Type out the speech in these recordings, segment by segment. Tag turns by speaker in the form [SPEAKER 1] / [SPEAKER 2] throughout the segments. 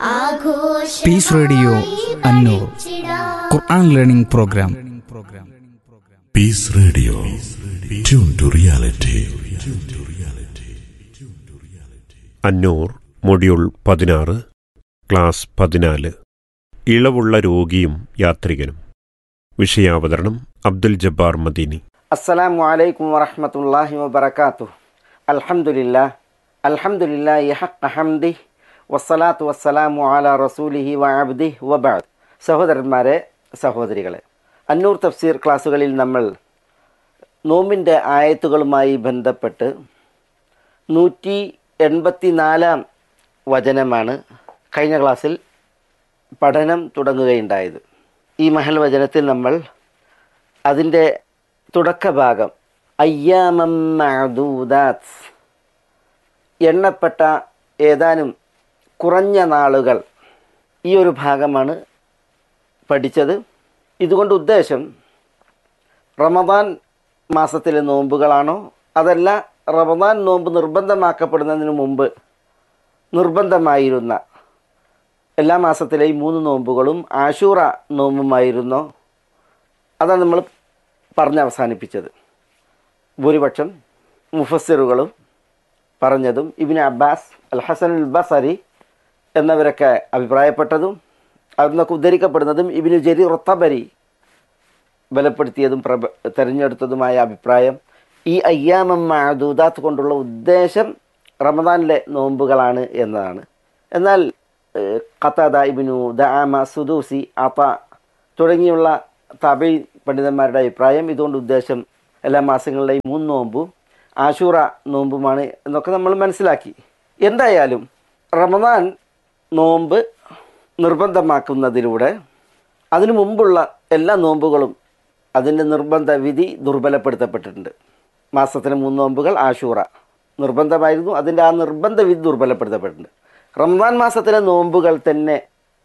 [SPEAKER 1] piece radio Annoor Quran learning programme
[SPEAKER 2] peace radio tune to reality
[SPEAKER 3] Annoor module പതിനാറ് class പതിനാല് ഇളവുള്ള രോഗിയും യാത്രികനും വിഷയാവതരണം അബ്ദുൽ ജബ്ബാർ മദീനി
[SPEAKER 4] അസ്സലാമു അലൈക്കും വറഹ്മത്തുള്ളാഹി വബറകാതുഹു അൽഹംദുലില്ലാ അൽഹംദുലില്ലാഹി ഹഖ്ക ഹംദി വസ്സലാത്തു വസ്സലാമു അലാ റസൂലിഹി വഅബ്ദിഹി വബഅദ് സഹോദരന്മാരെ സഹോദരികളെ അന്നൂർ തഫ്സീർ ക്ലാസ്സുകളിൽ നമ്മൾ നോമ്പിൻ്റെ ആയത്തുകളുമായി ബന്ധപ്പെട്ട് നൂറ്റി എൺപത്തി നാലാം വചനമാണ് കഴിഞ്ഞ ക്ലാസ്സിൽ പഠനം തുടങ്ങുകയുണ്ടായത് ഈ മഹൽ വചനത്തിൽ നമ്മൾ അതിൻ്റെ തുടക്കഭാഗം അയ്യാമം മഅദൂദാത്ത് എണ്ണപ്പെട്ട ഏതാനും കുറഞ്ഞ നാളുകൾ ഈ ഒരു ഭാഗമാണ് പഠിച്ചത് ഇതുകൊണ്ട് ഉദ്ദേശം റമദാൻ മാസത്തിലെ നോമ്പുകളാണോ അതല്ല റമദാൻ നോമ്പ് നിർബന്ധമാക്കപ്പെടുന്നതിന് മുമ്പ് നിർബന്ധമായിരുന്ന എല്ലാ മാസത്തിലെയും മൂന്ന് നോമ്പുകളും ആശൂറ നോമ്പുമായിരുന്നോ അതാണ് നമ്മൾ പറഞ്ഞ് അവസാനിപ്പിച്ചത് ഭൂരിപക്ഷം മുഫസ്സിറുകളും പറഞ്ഞതും Ibn Abbas al Hasan ul Basri എന്നിവരൊക്കെ അഭിപ്രായപ്പെട്ടതും അവിടുന്നൊക്കെ ഉദ്ധരിക്കപ്പെടുന്നതും ഇബിനു ജരി റൊത്തബരി ബലപ്പെടുത്തിയതും പ്രബ തിരഞ്ഞെടുത്തതുമായ അഭിപ്രായം ഈ അയ്യാമം മാദൂദാത്ത് കൊണ്ടുള്ള ഉദ്ദേശം റമദാനിലെ നോമ്പുകളാണ് എന്നതാണ് എന്നാൽ ഏഹ്, ഖത്താദ ഇബിനു ദാമ സുദൂസി അത തുടങ്ങിയുള്ള തബി പണ്ഡിതന്മാരുടെ അഭിപ്രായം ഇതുകൊണ്ട് ഉദ്ദേശം എല്ലാ മാസങ്ങളിലെയും മൂന്ന് നോമ്പും ആശൂറ നോമ്പുമാണ് എന്നൊക്കെ നമ്മൾ മനസ്സിലാക്കി എന്തായാലും റമദാൻ നോമ്പ് നിർബന്ധമാക്കുന്നതിലൂടെ അതിനു മുമ്പുള്ള എല്ലാ നോമ്പുകളും അതിൻ്റെ നിർബന്ധ വിധി ദുർബലപ്പെടുത്തപ്പെട്ടിട്ടുണ്ട് മാസത്തിന് മൂന്ന് നോമ്പുകൾ ആശൂറ നിർബന്ധമായിരുന്നു അതിൻ്റെ ആ നിർബന്ധ വിധി ദുർബലപ്പെടുത്തപ്പെട്ടിട്ടുണ്ട് റമദാൻ മാസത്തിലെ നോമ്പുകൾ തന്നെ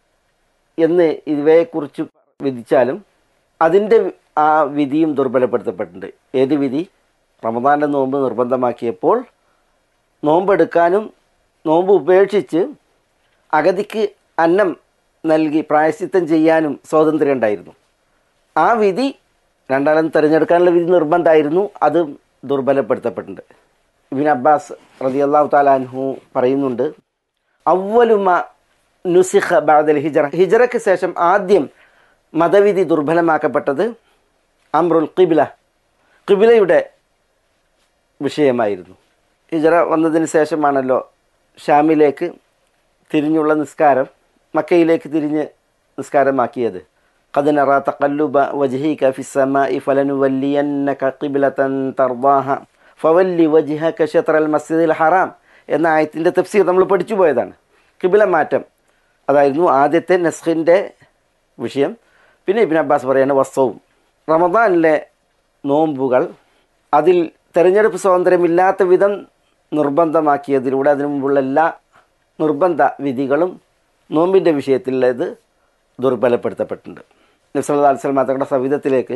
[SPEAKER 4] എന്ന് ഇവയെക്കുറിച്ച് വിധിച്ചാലും അതിൻ്റെ ആ വിധിയും ദുർബലപ്പെടുത്തപ്പെട്ടിട്ടുണ്ട് ഏത് വിധി റമദാൻ്റെ നോമ്പ് നിർബന്ധമാക്കിയപ്പോൾ നോമ്പെടുക്കാനും നോമ്പ് ഉപേക്ഷിച്ച് അഗതിക്ക് അന്നം നൽകി പ്രായശ്ചിത്തം ചെയ്യാനും സ്വാതന്ത്ര്യം ഉണ്ടായിരുന്നു ആ വിധി രണ്ടാളും തിരഞ്ഞെടുക്കാനുള്ള വിധി നിർബന്ധമായിരുന്നു അത് ദുർബലപ്പെടുത്തപ്പെട്ടിട്ടുണ്ട് ഇബിൻ അബ്ബാസ് റതി അള്ളാഹു താലാൻഹു പറയുന്നുണ്ട് അവലുമ നുസിഖ ബാദൽ ഹിജറ ഹിജറയ്ക്ക് ശേഷം ആദ്യം മതവിധി ദുർബലമാക്കപ്പെട്ടത് അമ്രുൽ കിബില കിബിലയുടെ വിഷയമായിരുന്നു ഹിജറ വന്നതിന് ശേഷമാണല്ലോ ഷാമിലേക്ക് തിരിഞ്ഞുള്ള നിസ്കാരം മക്കയിലേക്ക് തിരിഞ്ഞ് നിസ്കാരമാക്കിയത് قد نرى تقلب وجهك في السماء فلنولينك قبلة ترضاها فولي وجهك شطر المسجد الحرام എന്ന ആയത്തിൻ്റെ തഫ്സീർ നമ്മൾ പഠിച്ചു പോയതാണ് കിബില മാറ്റം അതായിരുന്നു ആദ്യത്തെ നസ്ഖിൻ്റെ വിഷയം പിന്നെ ഇബിൻ അബ്ബാസ് പറയാണ് വസ്ത്രവും റമദാനിലെ നോമ്പുകൾ അതിൽ തെരഞ്ഞെടുപ്പ് സ്വാതന്ത്ര്യമില്ലാത്ത വിധം നിർബന്ധമാക്കിയതിലൂടെ അതിനു മുമ്പുള്ള എല്ലാ നിർബന്ധ വിധികളും നോമ്പിൻ്റെ വിഷയത്തിലുള്ളത് ദുർബലപ്പെടുത്തപ്പെട്ടിട്ടുണ്ട് നബ്സല്ലാ അലിസ്ലാം തങ്ങളുടെ സവിധത്തിലേക്ക്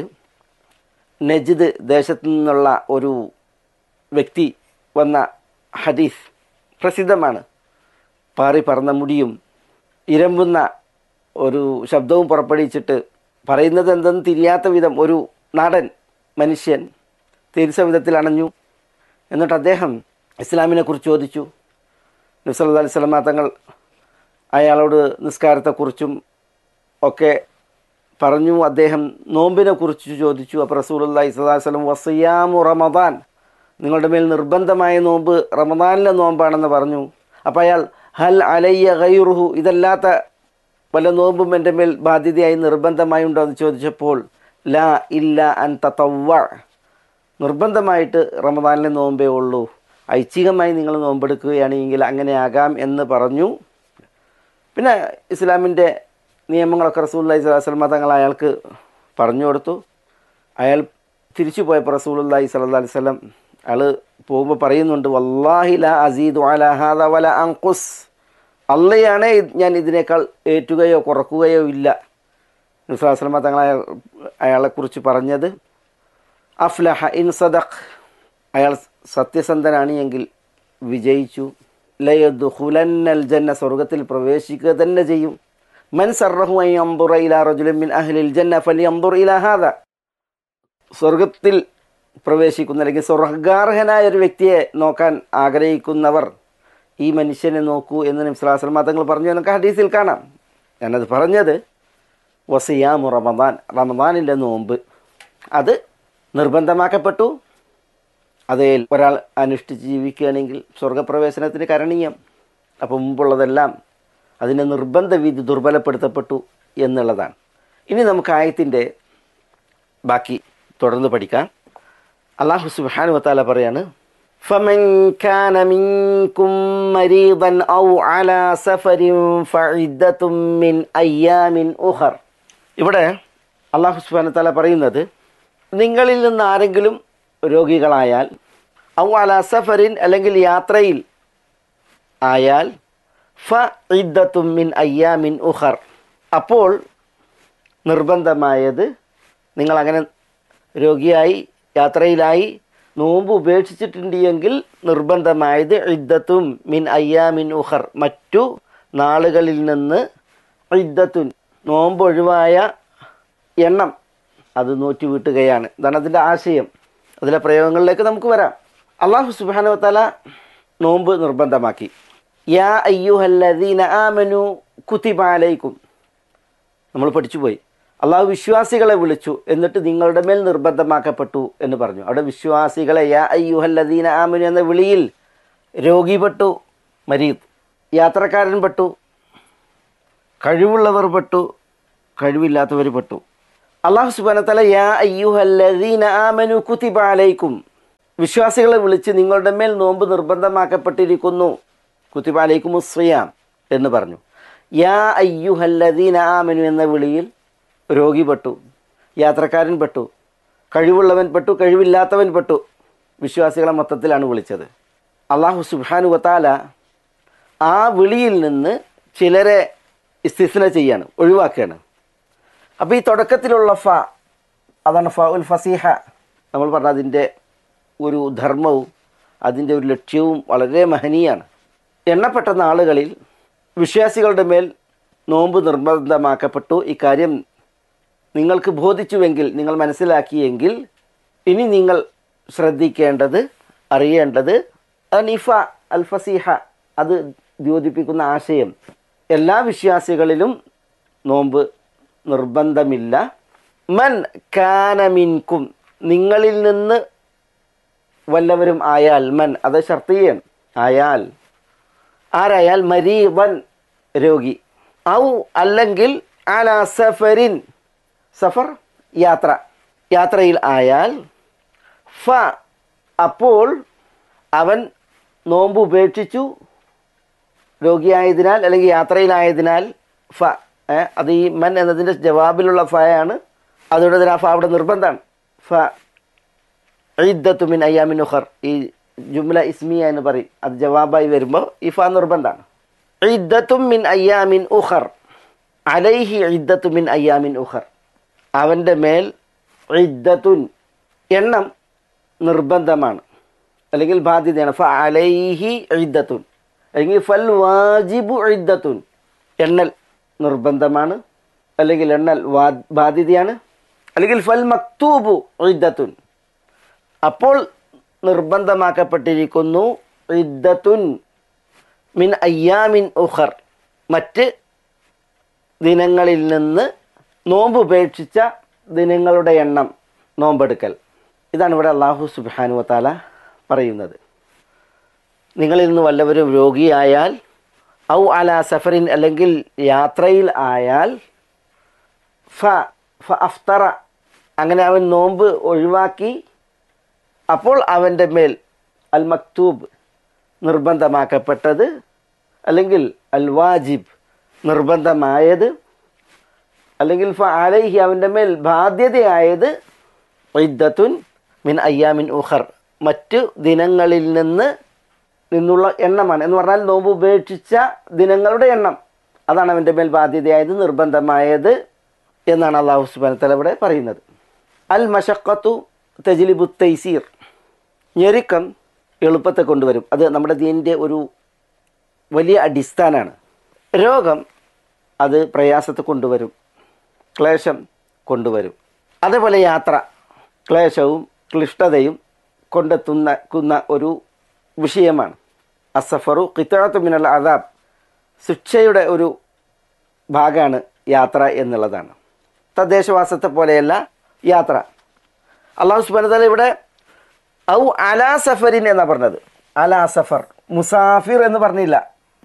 [SPEAKER 4] നജിദ് ദേശത്തു നിന്നുള്ള ഒരു വ്യക്തി വന്ന ഹദീസ് പ്രസിദ്ധമാണ് പാറി പറന്ന മുടിയും ഇരമ്പുന്ന ഒരു ശബ്ദവും പുറപ്പെടുവിച്ചിട്ട് പറയുന്നത് എന്തെന്ന് തിരിയാത്ത വിധം ഒരു നാടൻ മനുഷ്യൻ തിരിസവിധത്തിൽ അണഞ്ഞു എന്നിട്ട് അദ്ദേഹം ഇസ്ലാമിനെ കുറിച്ച് ചോദിച്ചു നബ്സല്ലാ അലൈഹി സ്വലമ തങ്ങൾ അയാളോട് നിസ്കാരത്തെക്കുറിച്ചും ഒക്കെ പറഞ്ഞു അദ്ദേഹം നോമ്പിനെ കുറിച്ച് ചോദിച്ചു അപ്പോൾ റസൂലി സ്വലാസ്ലം വസിയാമു റമദാൻ നിങ്ങളുടെ മേൽ നിർബന്ധമായ നോമ്പ് റമദാനിലെ നോമ്പാണെന്ന് പറഞ്ഞു അപ്പോൾ അയാൾ ഹൽ അലയ്യ ഗൈറുഹു ഇതല്ലാത്ത വല്ല നോമ്പും എൻ്റെ മേൽ ബാധ്യതയായി നിർബന്ധമായി ഉണ്ടോ എന്ന് ചോദിച്ചപ്പോൾ ലാ ഇല്ല അൻ തത്തവ്വ നിർബന്ധമായിട്ട് റമദാനിലെ നോമ്പേ ഉള്ളൂ ഐച്ഛികമായി നിങ്ങൾ നോമ്പെടുക്കുകയാണെങ്കിൽ അങ്ങനെ ആകാം എന്ന് പറഞ്ഞു പിന്നെ ഇസ്ലാമിൻ്റെ നിയമങ്ങളൊക്കെ റസൂല്ലായി സ്വലാസ്ലമ തങ്ങൾ അയാൾക്ക് പറഞ്ഞു കൊടുത്തു അയാൾ തിരിച്ചു പോയപ്പോൾ റസൂലുല്ലാഹി സ്വല്ലല്ലാഹി അലൈഹി വസല്ലം അയാൾ പോകുമ്പോൾ പറയുന്നുണ്ട് വല്ലാഹി ല അസീദു അല ഹാദ വല അങ്കുസ് അള്ളയാണ് ഞാൻ ഇതിനേക്കാൾ ഏറ്റുകയോ കുറക്കുകയോ ഇല്ല നബ്സലാസ്ലമ തങ്ങൾ അയാൾ അയാളെക്കുറിച്ച് പറഞ്ഞത് അഫ്ലഹ ഇൻ സദഖ് അയാൾ സത്യസന്ധനാണ് എങ്കിൽ വിജയിച്ചു ലയദ്ഖുലന്നൽ ജന്ന സ്വർഗത്തിൽ പ്രവേശിക്കുക തന്നെ ചെയ്യും മൻ സർറഹു അൻ യൻദുറ ഇലാ റജുലിൻ മിൻ അഹ്ലിൽ ജന്ന ഫലിയൻദുർ ഇലാ ഹാദ സ്വർഗത്തിൽ പ്രവേശിക്കുന്ന അല്ലെങ്കിൽ സ്വർഗാർഹനായ ഒരു വ്യക്തിയെ നോക്കാൻ ആഗ്രഹിക്കുന്നവർ ഈ മനുഷ്യനെ നോക്കൂ എന്ന് നിംസ്ലാസ്ലം തങ്ങൾ പറഞ്ഞു എന്നൊക്കെ ഹദീസിൽ കാണാം ഞാനത് പറഞ്ഞത് വസിയാമു റമദാൻ റമദാനിൻ്റെ നോമ്പ് അത് നിർബന്ധമാക്കപ്പെട്ടു അതിൽ ഒരാൾ അനുഷ്ഠിച്ച് ജീവിക്കുകയാണെങ്കിൽ സ്വർഗപ്രവേശനത്തിന് കരണീയം അപ്പോൾ മുമ്പുള്ളതെല്ലാം അതിൻ്റെ നിർബന്ധ വിധി ദുർബലപ്പെടുത്തപ്പെട്ടു എന്നുള്ളതാണ് ഇനി നമുക്ക് ആയത്തിൻ്റെ ബാക്കി തുടർന്ന് പഠിക്കാം അള്ളാഹു സുബ്ഹാനു വതാല പറയാണ് فمن كان منكم مريضا أو على سفر فعدة من أيام أخر ഇവിടെ അള്ളാഹു സുബ്ഹാനു വതാല പറയുന്നത് നിങ്ങളിൽ നിന്ന് ആരെങ്കിലും രോഗികളായാൽ ഔ അല സഫറിൻ അല്ലെങ്കിൽ യാത്രയിൽ ആയാൽ ഫ ഇദ്ദത്തും മിൻ അയ്യാമിൻ ഉഖർ അപ്പോൾ നിർബന്ധമായത് നിങ്ങളങ്ങനെ രോഗിയായി യാത്രയിലായി നോമ്പ് ഉപേക്ഷിച്ചിട്ടുണ്ട് എങ്കിൽ നിർബന്ധമായത് ഇദ്ദത്തും മിൻ അയ്യാമിൻ ഉഖർ മറ്റു നാളുകളിൽ നിന്ന് ഇദ്ദത്തുൻ നോമ്പ് ഒഴിവായ എണ്ണം അത് നോറ്റി വീട്ടുകയാണ് ഇതാണ് അതിൻ്റെ ആശയം അതിലെ പ്രയോഗങ്ങളിലേക്ക് നമുക്ക് വരാം അള്ളാഹു സുബാനുവത്തല നോമ്പ് നിർബന്ധമാക്കി യാ അയ്യുഹല്ലദീന ആമനു കുത്തിബാലയ്ക്കും നമ്മൾ പഠിച്ചുപോയി അള്ളാഹു വിശ്വാസികളെ വിളിച്ചു എന്നിട്ട് നിങ്ങളുടെ മേൽ നിർബന്ധമാക്കപ്പെട്ടു എന്ന് പറഞ്ഞു അവിടെ വിശ്വാസികളെ യാ അയ്യുഹല്ലദീന ആമനു എന്ന വിളിയിൽ രോഗി പെട്ടു മരീദ് യാത്രക്കാരൻ പെട്ടു കഴിവുള്ളവർ പെട്ടു കഴിവില്ലാത്തവർ പെട്ടു അള്ളാഹു സുബാനത്തല യാ അയ്യുഹല്ലദീന ആമനു കുത്തിബ അലൈക്കും വിശ്വാസികളെ വിളിച്ച് നിങ്ങളുടെ മേൽ നോമ്പ് നിർബന്ധമാക്കപ്പെട്ടിരിക്കുന്നു കുത്തിബ അലൈക്കും ഉസ്രിയാം എന്ന് പറഞ്ഞു യാ അയ്യുഹല്ലദീന ആമനു എന്ന വിളിയിൽ രോഗി പെട്ടു യാത്രക്കാരൻ പെട്ടു കഴിവുള്ളവൻ പെട്ടു കഴിവില്ലാത്തവൻ പെട്ടു വിശ്വാസികളെ മൊത്തത്തിലാണ് വിളിച്ചത് അള്ളാഹു സുബാനു വത്താല ആ വിളിയിൽ നിന്ന് ചിലരെ ഇസ്തിസ്ന ചെയ്യാണ് ഒഴിവാക്കുകയാണ് അപ്പോൾ ഈ തുടക്കത്തിലുള്ള ഫ അതാണ് ഫ ഉൽ ഫസീഹ നമ്മൾ പറഞ്ഞ അതിൻ്റെ ഒരു ധർമ്മവും അതിൻ്റെ ഒരു ലക്ഷ്യവും വളരെ മഹനീയാണ് എണ്ണപ്പെട്ട നാളുകളിൽ വിശ്വാസികളുടെ മേൽ നോമ്പ് നിർബന്ധമാക്കപ്പെട്ടു ഇക്കാര്യം നിങ്ങൾക്ക് ബോധിച്ചുവെങ്കിൽ നിങ്ങൾ മനസ്സിലാക്കിയെങ്കിൽ ഇനി നിങ്ങൾ ശ്രദ്ധിക്കേണ്ടത് അറിയേണ്ടത് അനിഫ അൽ ഫസീഹ അത് ദ്യോതിപ്പിക്കുന്ന ആശയം എല്ലാ വിശ്വാസികളിലും നോമ്പ് നിർബന്ധമില്ല മൻ കാനമിൻകും നിങ്ങളിൽ നിന്ന് വല്ലവരും ആയാൽ മൻ അത് ഷർത്തിയൻ ആയാൽ ആരായാൽ മരീവൻ രോഗി ഔ അല്ലെങ്കിൽ അല സഫരിൻ സഫർ യാത്ര യാത്രയിൽ ആയാൽ ഫ അപ്പോൾ അവൻ നോമ്പ് ഉപേക്ഷിച്ചു രോഗിയായതിനാൽ അല്ലെങ്കിൽ യാത്രയിലായതിനാൽ ഫ ഏ, അത് ഈ മൻ എന്നതിൻ്റെ ജവാബിലുള്ള ഫയാണ് അതുകൊണ്ട് തന്നെ ആ ഫ അവിടെ നിർബന്ധമാണ് ഫ ഇദ്ദത്തു മിൻ അയ്യാമിൻ ഉഖർ ഈ ജുംല ഇസ്മിയ എന്ന് പറയും അത് ജവാബായി വരുമ്പോൾ ഈ ഫ നിർബന്ധമാണ് ഇദ്ദത്തും മിൻ അയ്യാമിൻ ഉഖർ അലൈഹി ഇദ്ദത്തു മിൻ അയ്യാമിൻ ഉഖർ അവൻ്റെ മേൽ ഇദ്ദത്തുൻ എണ്ണം നിർബന്ധമാണ് അല്ലെങ്കിൽ ബാധ്യതയാണ് ഫ അലൈഹി ഇദ്ദത്തുൻ അല്ലെങ്കിൽ ഫൽ വാജിബു ഇദ്ദത്തുൻ എണ്ണൽ നിർബന്ധമാണ് അല്ലെങ്കിൽ എണ്ണൽ വാ ബാധ്യതയാണ് അല്ലെങ്കിൽ ഫൽ മക്തൂബു ഇദ്ദത്തുൻ അപ്പോൾ നിർബന്ധമാക്കപ്പെട്ടിരിക്കുന്നു ഇദ്ദത്തുൻ മിൻ അയ്യാമിൻ ഉഖർ മറ്റ് ദിനങ്ങളിൽ നിന്ന് നോമ്പ് ഉപേക്ഷിച്ച ദിനങ്ങളുടെ എണ്ണം നോമ്പെടുക്കൽ ഇതാണ് ഇവിടെ അള്ളാഹു സുബാനു വത്താല പറയുന്നത് നിങ്ങളിൽ നിന്ന് വല്ലവരും രോഗിയായാൽ ഔ അല സഫറിൻ അല്ലെങ്കിൽ യാത്രയിൽ ആയാൽ ഫ ഫ അഫ്തറ അങ്ങനെ അവൻ നോമ്പ് ഒഴിവാക്കി അപ്പോൾ അവൻ്റെ മേൽ അൽ മക്തൂബ് നിർബന്ധമാക്കപ്പെട്ടത് അല്ലെങ്കിൽ അൽ വാജിബ് നിർബന്ധമായത് അല്ലെങ്കിൽ ഫ അലൈഹി അവൻ്റെ മേൽ ബാധ്യതയായത് ഇദ്ദത്തുൻ മിൻ അയ്യാമിൻ ഉഖർ മറ്റു ദിനങ്ങളിൽ നിന്ന് നിന്നുള്ള എണ്ണമാണ് എന്ന് പറഞ്ഞാൽ നോമ്പ് ഉപേക്ഷിച്ച ദിനങ്ങളുടെ എണ്ണം അതാണ് അവൻ്റെ മേൽ ബാധ്യതയായത് നിർബന്ധമായത് എന്നാണ് അള്ളാഹു സുബാന തല ഇവിടെ പറയുന്നത് അൽ മഷക്കത്തു തജിലിബു തൈസീർ ഞെരുക്കം എളുപ്പത്തെ കൊണ്ടുവരും അത് നമ്മുടെ ദീനിൻ്റെ ഒരു വലിയ അടിസ്ഥാനമാണ് രോഗം അത് പ്രയാസത്തെ കൊണ്ടുവരും ക്ലേശം കൊണ്ടുവരും അതേപോലെ യാത്ര ക്ലേശവും ക്ലിഷ്ടതയും കൊണ്ടെത്തുന്ന ക്കുന്ന ഒരു വിഷയമാണ് അസഫറു കിത്താത്തു മിനൽ അദാബ് ശിക്ഷയുടെ ഒരു ഭാഗമാണ് യാത്ര എന്നുള്ളതാണ് തദ്ദേശവാസത്തെ പോലെയല്ല യാത്ര അള്ളാഹു സുബാന ഇവിടെ ഔ അലാ സഫറിൻ എന്നാണ് പറഞ്ഞത് അലാ സഫർ മുസാഫിർ എന്ന് പറഞ്ഞില്ല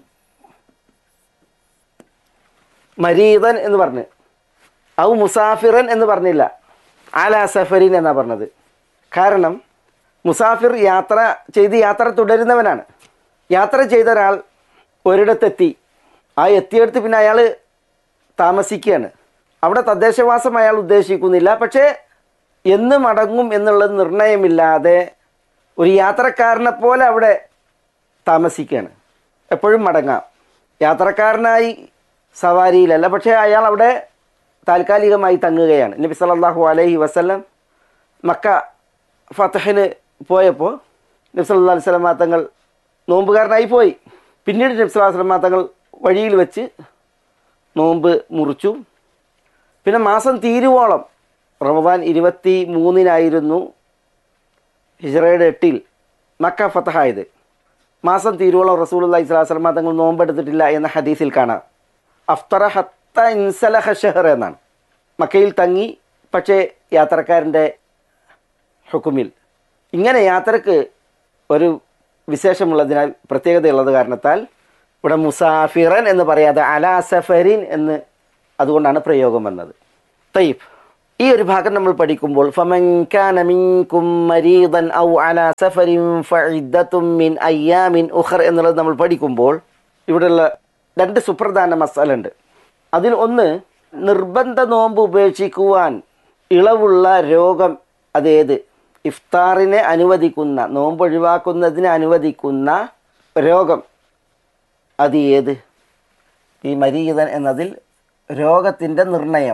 [SPEAKER 4] മരീദൻ എന്ന് പറഞ്ഞ് ഔ മുസാഫിറൻ എന്ന് പറഞ്ഞില്ല അലാ സഫറിൻ എന്നാണ് പറഞ്ഞത് കാരണം മുസാഫിർ യാത്ര ചെയ്ത് യാത്ര തുടരുന്നവനാണ് യാത്ര ചെയ്ത ഒരാൾ ഒരിടത്തെത്തി ആ എത്തിയെടുത്ത് പിന്നെ അയാൾ താമസിക്കുകയാണ് അവിടെ തദ്ദേശവാസം അയാൾ ഉദ്ദേശിക്കുന്നില്ല പക്ഷേ എന്ന് മടങ്ങും എന്നുള്ളത് നിർണയമില്ലാതെ ഒരു യാത്രക്കാരനെ പോലെ അവിടെ താമസിക്കുകയാണ് എപ്പോഴും മടങ്ങാം യാത്രക്കാരനായി സവാരിയിലല്ല പക്ഷേ അയാൾ അവിടെ താൽക്കാലികമായി തങ്ങുകയാണ് നബി സല്ലല്ലാഹു അലൈഹി വസല്ലം മക്ക ഫത്തഹിന് പോയപ്പോൾ നബി സല്ലല്ലാഹു അലൈഹി വസല്ലം തങ്ങൾ നോമ്പുകാരനായി പോയി പിന്നീട് നബി സല്ലല്ലാഹു അലൈഹി വസല്ലം തങ്ങൾ വഴിയിൽ വെച്ച് നോമ്പ് മുറിച്ചു പിന്നെ മാസം തീരുവോളം റമദാൻ ഇരുപത്തി മൂന്നിനായിരുന്നു ഹിജറയുടെ എട്ടിൽ മക്ക ഫത്തഹായത് മാസം തീരുവോളം റസൂൽ അള്ളഹി സ്വലാസ്ലമ തങ്ങൾ നോമ്പെടുത്തിട്ടില്ല എന്ന ഹദീസിൽ കാണാം അഫ്തറ ഹത്ത ഇൻസലഹ ഷെഹർ എന്നാണ് മക്കയിൽ തങ്ങി പക്ഷേ യാത്രക്കാരൻ്റെ ഹുക്കുമിൽ ഇങ്ങനെ യാത്രക്ക് ഒരു വിശേഷമുള്ളതിനാൽ പ്രത്യേകതയുള്ളത് കാരണത്താൽ ഇവിടെ മുസാഫിറൻ എന്ന് പറയാതെ അലാ സഫരിൻ എന്ന് അതുകൊണ്ടാണ് പ്രയോഗം വന്നത് തയ്യബ് ഈ ഒരു ഭാഗം നമ്മൾ പഠിക്കുമ്പോൾ ഫമൻ കാന മിൻകും മരീദൻ ഔ അലാ സഫരിൻ ഫഇദ്ദത്തും മിൻ അയ്യാമിൻ ഉഖർ എന്നുള്ളത് നമ്മൾ പഠിക്കുമ്പോൾ ഇവിടെയുള്ള രണ്ട് സുപ്രധാന മസാല ഉണ്ട് അതിൽ ഒന്ന് നിർബന്ധ നോമ്പ് ഉപേക്ഷിക്കുവാൻ ഇളവുള്ള രോഗം അതേത് ഇഫ്താറിനെ അനുവദിക്കുന്ന നോമ്പ് ഒഴിവാക്കുന്നതിന് അനുവദിക്കുന്ന രോഗം അത് ഏത് ഈ മരീതൻ എന്നതിൽ രോഗത്തിൻ്റെ നിർണയം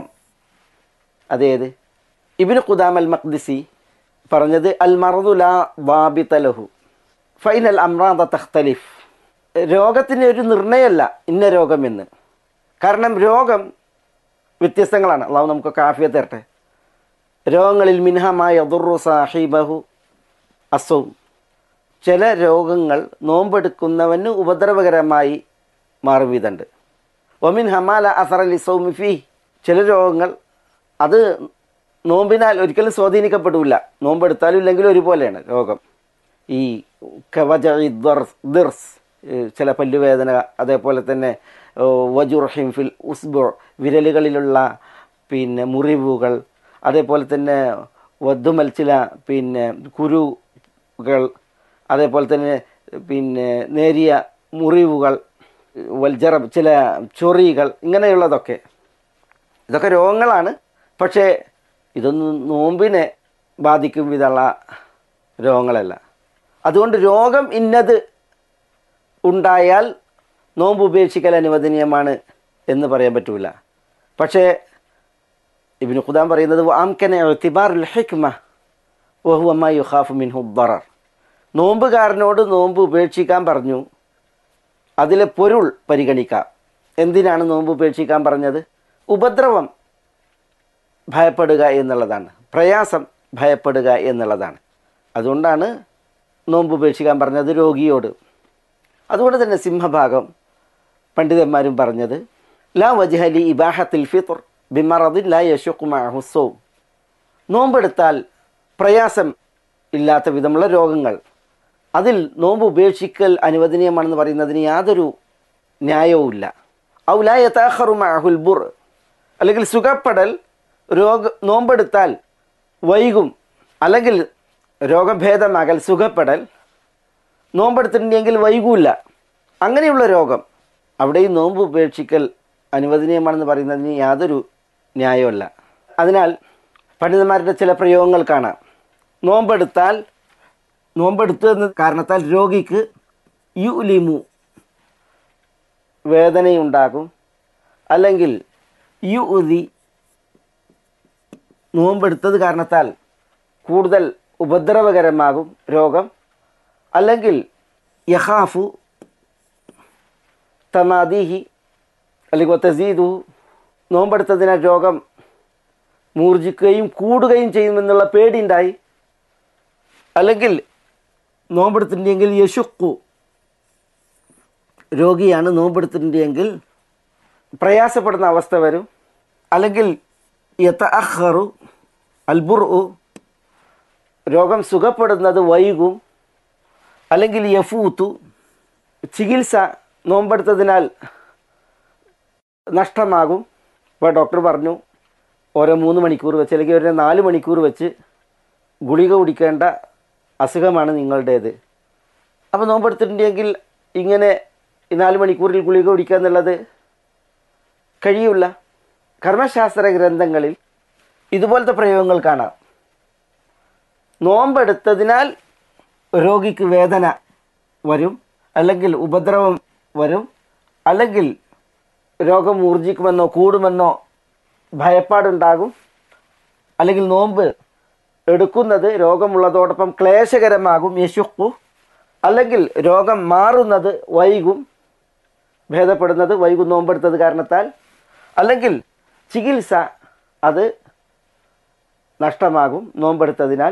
[SPEAKER 4] അതേത് ഇബിന് ഖുദാം അൽ മഖ്ദിസി പറഞ്ഞത് അൽ മറദു ലാ വാബിതലഹു ഫൈനൽ അമ്രാദ തഖ്തലിഫ് രോഗത്തിന് ഒരു നിർണയമല്ല ഇന്ന രോഗമെന്ന് കാരണം രോഗം വ്യത്യസ്തങ്ങളാണ് അള്ളാഹു നമുക്ക് കാഫിയെ തരട്ടെ രോഗങ്ങളിൽ മിൻഹമായ ദുറു സാഹിബഹു അസവും ചില രോഗങ്ങൾ നോമ്പെടുക്കുന്നവന് ഉപദ്രവകരമായി മാറുവിധുണ്ട് ഒമിൻ ഹമാല അസറലി സൗമിഫി ചില രോഗങ്ങൾ അത് നോമ്പിനാൽ ഒരിക്കലും സ്വാധീനിക്കപ്പെടില്ല നോമ്പെടുത്താലും ഇല്ലെങ്കിലും ഒരുപോലെയാണ് രോഗം ഈ കവജ ദിർസ് ചില പല്ലുവേദന അതേപോലെ തന്നെ വജുർഹിം ഫിൽ ഉസ്ബു വിരലുകളിലുള്ള പിന്നെ മുറിവുകൾ അതേപോലെ തന്നെ വദ്ദുമൽ ചില പിന്നെ കുരുകൾ അതേപോലെ തന്നെ പിന്നെ നേരിയ മുറിവുകൾ വൽജറം ചില ചൊറികൾ ഇങ്ങനെയുള്ളതൊക്കെ ഇതൊക്കെ രോഗങ്ങളാണ് പക്ഷേ ഇതൊന്നും നോമ്പിനെ ബാധിക്കും വിധമുള്ള രോഗങ്ങളല്ല അതുകൊണ്ട് രോഗം ഇന്നത് ഉണ്ടായാൽ നോമ്പ് ഉപേക്ഷിക്കൽ അനുവദനീയമാണ് എന്ന് പറയാൻ പറ്റൂല പക്ഷേ ഇബിന് ഖുദാം പറയുന്നത് ആംകനെ തിബാറുൽ ഹിക്മ വഹുവമ്മ യുഹാഫ് മിൻഹു ദറർ നോമ്പുകാരനോട് നോമ്പ് ഉപേക്ഷിക്കാൻ പറഞ്ഞു അതിലെ പൊരുൾ പരിഗണിക്കാം എന്തിനാണ് നോമ്പ് ഉപേക്ഷിക്കാൻ പറഞ്ഞത് ഉപദ്രവം ഭയപ്പെടുക എന്നുള്ളതാണ് പ്രയാസം ഭയപ്പെടുക എന്നുള്ളതാണ് അതുകൊണ്ടാണ് നോമ്പ് ഉപേക്ഷിക്കാൻ പറഞ്ഞത് രോഗിയോട് അതുകൊണ്ട് തന്നെ സിംഹഭാഗം പണ്ഡിതന്മാരും പറഞ്ഞത് ലാ വജ്ഹലി ഇബാഹത്തിൽ ഫിത്തുർ ബിമറദിൻ ലാ യശുക്കുമാഹുസവും നോമ്പെടുത്താൽ പ്രയാസം ഇല്ലാത്ത വിധമുള്ള രോഗങ്ങൾ അതിൽ നോമ്പ് ഉപേക്ഷിക്കൽ അനുവദനീയമാണെന്ന് പറയുന്നതിന് യാതൊരു ന്യായവുമില്ല ഔലായ താഹറുമാഹുൽ ബുർ അല്ലെങ്കിൽ സുഖപ്പെടൽ രോഗ നോമ്പെടുത്താൽ വൈകും അല്ലെങ്കിൽ രോഗഭേദമാകൽ സുഖപ്പെടൽ നോമ്പെടുത്തിട്ടുണ്ടെങ്കിൽ വൈകൂല അങ്ങനെയുള്ള രോഗം അവിടെയും നോമ്പ് ഉപേക്ഷിക്കൽ അനുവദനീയമാണെന്ന് പറയുന്നതിന് യാതൊരു ന്യായമല്ല അതിനാൽ പണ്ഡിതന്മാരുടെ ചില പ്രയോഗങ്ങൾ കാണാം നോമ്പെടുത്താൽ നോമ്പെടുത്തു എന്ന കാരണത്താൽ രോഗിക്ക് യു ലിമു വേദനയുണ്ടാകും അല്ലെങ്കിൽ യു ഉതി നോമ്പെടുത്തത് കാരണത്താൽ കൂടുതൽ ഉപദ്രവകരമാകും രോഗം അല്ലെങ്കിൽ യഹാഫു തമാദീഹി അല്ലെങ്കിൽ തസീദു നോമ്പെടുത്തതിനാൽ രോഗം മൂർജിക്കുകയും കൂടുകയും ചെയ്യുമെന്നുള്ള പേടിയുണ്ടായി അല്ലെങ്കിൽ നോമ്പെടുത്തിട്ടുണ്ടെങ്കിൽ യശുക്കു രോഗിയാണ് നോമ്പെടുത്തിട്ടുണ്ടെങ്കിൽ പ്രയാസപ്പെടുന്ന അവസ്ഥ വരും അല്ലെങ്കിൽ യത്ത അഹ്റു അൽബുറു രോഗം സുഖപ്പെടുന്നത് വൈകും അല്ലെങ്കിൽ യഫൂത്തു ചികിത്സ നോമ്പെടുത്തതിനാൽ നഷ്ടമാകും ഇപ്പോൾ ഡോക്ടർ പറഞ്ഞു ഓരോ മൂന്ന് മണിക്കൂർ വെച്ച് അല്ലെങ്കിൽ ഒരു നാല് മണിക്കൂർ വെച്ച് ഗുളിക കുടിക്കേണ്ട അസുഖമാണ് നിങ്ങളുടേത് അപ്പോൾ നോമ്പെടുത്തിട്ടുണ്ടെങ്കിൽ ഇങ്ങനെ ഈ നാല് മണിക്കൂറിൽ ഗുളിക കുടിക്കുക എന്നുള്ളത് കഴിയില്ല കർമ്മശാസ്ത്ര ഗ്രന്ഥങ്ങളിൽ ഇതുപോലത്തെ പ്രയോഗങ്ങൾ കാണാം നോമ്പെടുത്തതിനാൽ രോഗിക്ക് വേദന വരും അല്ലെങ്കിൽ ഉപദ്രവം വരും അല്ലെങ്കിൽ രോഗം ഊർജിക്കുമെന്നോ കൂടുമെന്നോ ഭയപ്പാടുണ്ടാകും അല്ലെങ്കിൽ നോമ്പ് എടുക്കുന്നത് രോഗമുള്ളതോടൊപ്പം ക്ലേശകരമാകും യശുക്കു അല്ലെങ്കിൽ രോഗം മാറുന്നത് വൈകും ഭേദപ്പെടുന്നത് വൈകും നോമ്പെടുത്തത് കാരണത്താൽ അല്ലെങ്കിൽ ചികിത്സ അത് നഷ്ടമാകും നോമ്പെടുത്തതിനാൽ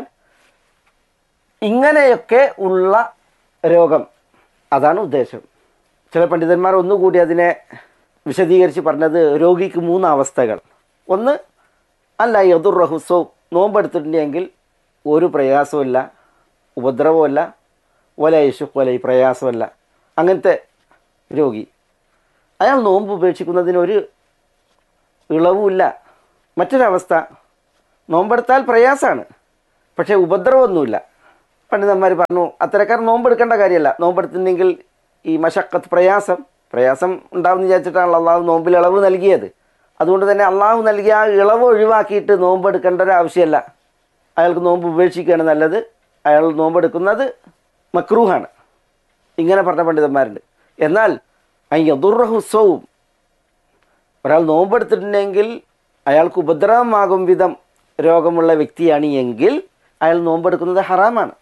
[SPEAKER 4] ഇങ്ങനെയൊക്കെ ഉള്ള രോഗം അതാണ് ഉദ്ദേശം ചില പണ്ഡിതന്മാർ ഒന്നുകൂടി അതിനെ വിശദീകരിച്ച് പറഞ്ഞത് രോഗിക്ക് മൂന്ന് അവസ്ഥകൾ ഒന്ന് അല്ല യദുർ റഹുസോ നോമ്പെടുത്തിട്ടുണ്ടെങ്കിൽ ഒരു പ്രയാസമില്ല ഉപദ്രവമല്ല ഒല യശുക്ക് ഒല ഈ പ്രയാസമല്ല അങ്ങനത്തെ രോഗി അയാൾ നോമ്പ് ഉപേക്ഷിക്കുന്നതിന് ഒരു ഇളവുമില്ല മറ്റൊരവസ്ഥ നോമ്പെടുത്താൽ പ്രയാസമാണ് പക്ഷേ ഉപദ്രവമൊന്നുമില്ല പണ്ഡിതന്മാർ പറഞ്ഞു അത്തരക്കാർ നോമ്പെടുക്കേണ്ട കാര്യമല്ല നോമ്പെടുത്തിട്ടുണ്ടെങ്കിൽ ഈ മഷക്കത്ത് പ്രയാസം പ്രയാസം ഉണ്ടാവുമെന്ന് വിചാരിച്ചിട്ടാണല്ലോ അള്ളാഹു നോമ്പിൽ ഇളവ് നൽകിയത് അതുകൊണ്ട് തന്നെ അള്ളാഹു നൽകിയ ആ ഇളവ് ഒഴിവാക്കിയിട്ട് നോമ്പെടുക്കേണ്ട ഒരു ആവശ്യമല്ല അയാൾക്ക് നോമ്പ് ഉപേക്ഷിക്കുകയാണ് നല്ലത് അയാൾ നോമ്പെടുക്കുന്നത് മക്രൂഹാണ് ഇങ്ങനെ പറഞ്ഞ പണ്ഡിതന്മാരുണ്ട് എന്നാൽ അയ്യദുർഹുസവും ഒരാൾ നോമ്പെടുത്തിട്ടുണ്ടെങ്കിൽ അയാൾക്ക് ഉപദ്രവമാകും വിധം രോഗമുള്ള വ്യക്തിയാണ് എങ്കിൽ അയാൾ നോമ്പെടുക്കുന്നത് ഹറാമാണ്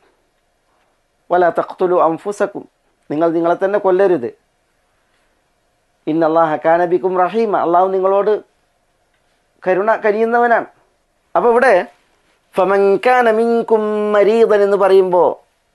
[SPEAKER 4] വല തഖ്തുലു അംഫുസക്കും നിങ്ങൾ നിങ്ങളെ തന്നെ കൊല്ലരുത് ഇന്നല്ലാഹ കാനബിക്കും റഹീമ അള്ളാഹു നിങ്ങളോട് കരുണ കരിയുന്നവനാണ് അപ്പോൾ ഇവിടെ ഫമൻകാന മിൻകും മരീദൻ എന്ന് പറയുമ്പോൾ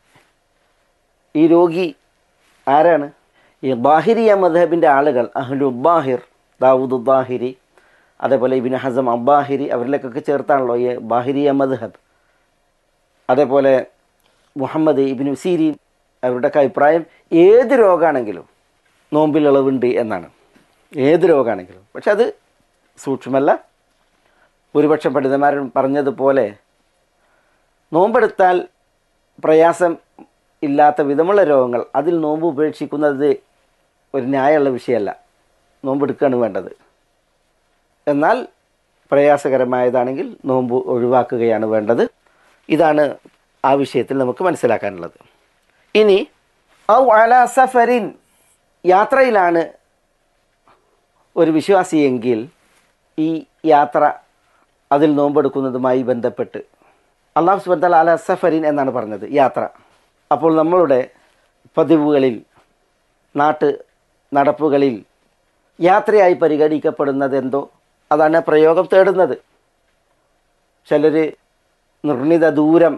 [SPEAKER 4] ഈ രോഗി ആരാണ് ഈ ബാഹിരിയ മദ്ഹബിൻ്റെ ആളുകൾ അഹ്ലു ബാഹിർ ദാവൂദ് ബാഹിരി അതേപോലെ ഇബിന് ഹസം അബ്ബാഹിരി അവരിലേക്കൊക്കെ ചേർത്താണല്ലോ ഈ ബാഹിരിയ മദ്ഹബ് അതേപോലെ മുഹമ്മദ് ഇബിനു സീരീൻ അവരുടെയൊക്കെ അഭിപ്രായം ഏത് രോഗമാണെങ്കിലും നോമ്പിൽ ഇളവുണ്ട് എന്നാണ് ഏത് രോഗമാണെങ്കിലും പക്ഷെ അത് സൂക്ഷ്മല്ല ഭൂരിപക്ഷം പണ്ഡിതന്മാരും പറഞ്ഞതുപോലെ നോമ്പെടുത്താൽ പ്രയാസം ഇല്ലാത്ത വിധമുള്ള രോഗങ്ങൾ അതിൽ നോമ്പ് ഉപേക്ഷിക്കുന്നത് ഒരു ന്യായമുള്ള വിഷയമല്ല നോമ്പെടുക്കുകയാണ് വേണ്ടത് എന്നാൽ പ്രയാസകരമായതാണെങ്കിൽ നോമ്പ് ഒഴിവാക്കുകയാണ് വേണ്ടത് ഇതാണ് ആ വിഷയത്തിൽ നമുക്ക് മനസ്സിലാക്കാനുള്ളത് ഇനി ഔ അല സഫരിൻ യാത്രയിലാണ് ഒരു വിശ്വാസിയെങ്കിൽ ഈ യാത്ര അതിൽ നോമ്പെടുക്കുന്നതുമായി ബന്ധപ്പെട്ട് അള്ളാഹു സുബത്തൽ അല സഫരിൻ എന്നാണ് പറഞ്ഞത് യാത്ര അപ്പോൾ നമ്മളുടെ പതിവുകളിൽ നാട്ട് നടപ്പുകളിൽ യാത്രയായി പരിഗണിക്കപ്പെടുന്നത് എന്തോ അതാണ് പ്രയോഗം തേടുന്നത് ചിലർ നിർണിത ദൂരം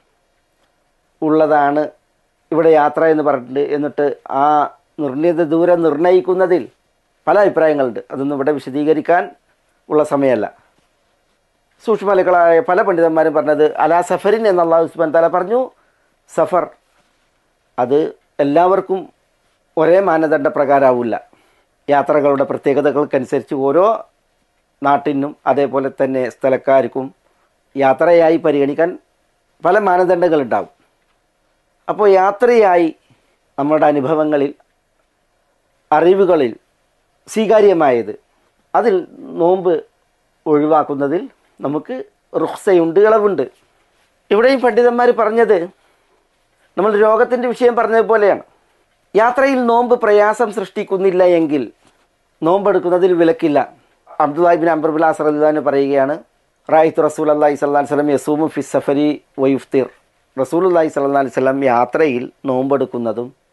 [SPEAKER 4] ഉള്ളതാണ് ഇവിടെ യാത്ര എന്ന് പറഞ്ഞിട്ട് എന്നിട്ട് ആ നിർണിത ദൂരം നിർണ്ണയിക്കുന്നതിൽ പല അഭിപ്രായങ്ങളുണ്ട് അതൊന്നും ഇവിടെ വിശദീകരിക്കാൻ ഉള്ള സമയമല്ല സൂക്ഷ്മലക്കളായ പല പണ്ഡിതന്മാരും പറഞ്ഞത് അലാ സഫറിൻ എന്ന് അള്ളാഹു ഉസ്മാൻ താല പറഞ്ഞു സഫർ അത് എല്ലാവർക്കും ഒരേ മാനദണ്ഡ പ്രകാരമാവില്ല യാത്രകളുടെ പ്രത്യേകതകൾക്കനുസരിച്ച് ഓരോ നാട്ടിനും അതേപോലെ തന്നെ സ്ഥലക്കാർക്കും യാത്രയായി പരിഗണിക്കാൻ പല മാനദണ്ഡങ്ങളുണ്ടാവും അപ്പോൾ യാത്രയായി നമ്മുടെ അനുഭവങ്ങളിൽ അറിവുകളിൽ സ്വീകാര്യമായത് അതിൽ നോമ്പ് ഒഴിവാക്കുന്നതിൽ നമുക്ക് റുക്സയുണ്ട് ഇളവുണ്ട് ഇവിടെയും പണ്ഡിതന്മാർ പറഞ്ഞത് നമ്മൾ രോഗത്തിൻ്റെ വിഷയം പറഞ്ഞതുപോലെയാണ് യാത്രയിൽ നോമ്പ് പ്രയാസം സൃഷ്ടിക്കുന്നില്ല എങ്കിൽ നോമ്പെടുക്കുന്നതിൽ വിലക്കില്ല അബ്ദുല്ലാഹിബിൻ അംബർബുലാസ് റദ്ദാന് പറയുകയാണ് റായിത്ത് റസൂൽ അള്ളാഹി സ്വല്ലാ വല്ലം യസൂമു ഫി സഫരി വയുഫ്തിർ റസൂൽ അള്ളാഹി സ്വല്ലാ വല്ലം യാത്രയിൽ നോമ്പെടുക്കുന്നതും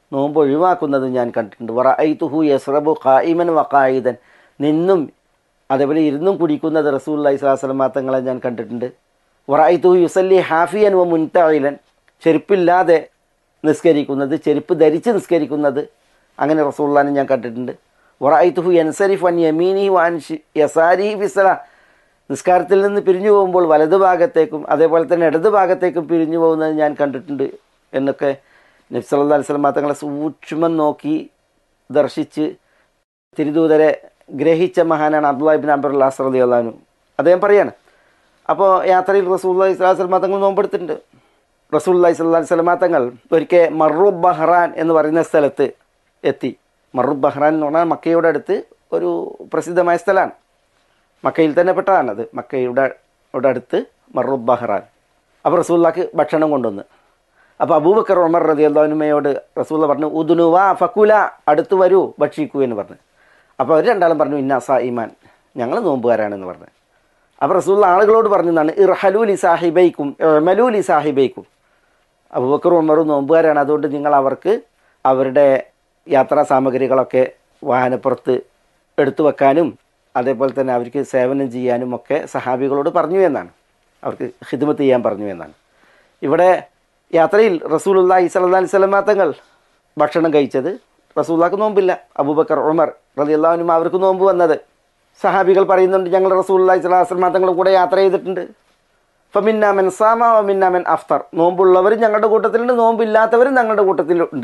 [SPEAKER 4] നോമ്പ് ഒഴിവാക്കുന്നത് ഞാൻ കണ്ടിട്ടുണ്ട് വറ ഐതുഹു യസ്രബു ഖായിമൻ വഖായിദൻ നിന്നും അതേപോലെ ഇരുന്നും കുടിക്കുന്നത് റസൂല്ലി സ്വലാസ്ലം തങ്ങളെ ഞാൻ കണ്ടിട്ടുണ്ട് വറ ഐതുഹു യുസല്ലി ഹാഫിയൻ വ മുൻതയിലൻ ചെരുപ്പില്ലാതെ നിസ്കരിക്കുന്നത് ചെരുപ്പ് ധരിച്ച് നിസ്കരിക്കുന്നത് അങ്ങനെ റസൂള്ളാനെ ഞാൻ കണ്ടിട്ടുണ്ട് വറ ഐതുഹു യൻസരിഫ് വൻ യമീനി വാൻ യസാരി ഫിസല നിസ്കാരത്തിൽ നിന്ന് പിരിഞ്ഞു പോകുമ്പോൾ വലതു ഭാഗത്തേക്കും അതേപോലെ തന്നെ ഇടത് ഭാഗത്തേക്കും പിരിഞ്ഞു പോകുന്നത് ഞാൻ കണ്ടിട്ടുണ്ട് എന്നൊക്കെ നബ്സല്ലാ അലിസ്ലാം തങ്ങളെ സൂക്ഷ്മം നോക്കി ദർശിച്ച് തിരുദൂതരെ ഗ്രഹിച്ച മഹാനാണ് അബ്ദുല്ലാഹിബിൻ അബറുല്ലാ സറദി അള്ളഹാനു അദ്ദേഹം പറയാണ് അപ്പോൾ യാത്രയിൽ റസൂല്ലാഹി സ്വലാസ്ലം തങ്ങൾ നോമ്പെടുത്തിട്ടുണ്ട് റസൂല്ലാഹി സ്വല്ലാ സ്വലമാ തങ്ങൾ ഒരിക്കൽ മറുബ് ബഹ്റാൻ എന്ന് പറയുന്ന സ്ഥലത്ത് എത്തി മറുബ് ബഹ്റാൻ എന്ന് പറഞ്ഞാൽ മക്കയുടെ അടുത്ത് ഒരു പ്രസിദ്ധമായ സ്ഥലമാണ് മക്കയിൽ തന്നെ പെട്ടതാണത് മക്കയുടെ ഇവിടെ അടുത്ത് മറുബ് ബഹ്റാൻ അപ്പോൾ റസൂല്ലാക്ക് ഭക്ഷണം കൊണ്ടുവന്ന് അപ്പോൾ അബൂബക്കർ ഉമർ റതി അള്ളാഹുനുമയോട് റസൂല്ല പറഞ്ഞു ഉദുനു വാ ഫക്കുല അടുത്ത് വരൂ ഭക്ഷിക്കൂ എന്ന് പറഞ്ഞു അപ്പോൾ അവർ രണ്ടാളും പറഞ്ഞു ഇന്ന സാ ഇമാൻ ഞങ്ങൾ നോമ്പുകാരാണെന്ന് പറഞ്ഞു അപ്പോൾ റസൂല്ല ആളുകളോട് പറഞ്ഞതാണ് ഇർഹലൂലി സാഹിബൈക്കും എമലൂലി സാഹിബൈക്കും അബൂബക്കർ ഉമറും നോമ്പുകാരാണ് അതുകൊണ്ട് നിങ്ങൾ അവർക്ക് അവരുടെ യാത്രാ സാമഗ്രികളൊക്കെ വാഹനപ്പുറത്ത് എടുത്തു വെക്കാനും അതേപോലെ തന്നെ അവർക്ക് സേവനം ചെയ്യാനും ഒക്കെ സഹാബികളോട് പറഞ്ഞു എന്നാണ് അവർക്ക് ഹിദ്മത്ത് ചെയ്യാൻ പറഞ്ഞു എന്നാണ് ഇവിടെ യാത്രയിൽ റസൂലുല്ലാ ഇസലി സ്വലമാ തങ്ങൾ ഭക്ഷണം കഴിച്ചത് റസൂല്ലാക്ക് നോമ്പില്ല അബൂബക്കർ ഉമർ റലി അള്ളാഹുനും അവർക്ക് നോമ്പ് വന്നത് സഹാബികൾ പറയുന്നുണ്ട് ഞങ്ങൾ റസൂല്ലാ ഇസ്ലാസ്ലമാ തങ്ങളുടെ കൂടെ യാത്ര ചെയ്തിട്ടുണ്ട് ഫമിന്നാമൻ സാമ വമിന്നാമൻ അഫ്തർ നോമ്പുള്ളവരും ഞങ്ങളുടെ കൂട്ടത്തിലുണ്ട് നോമ്പില്ലാത്തവരും ഞങ്ങളുടെ കൂട്ടത്തിലുണ്ട്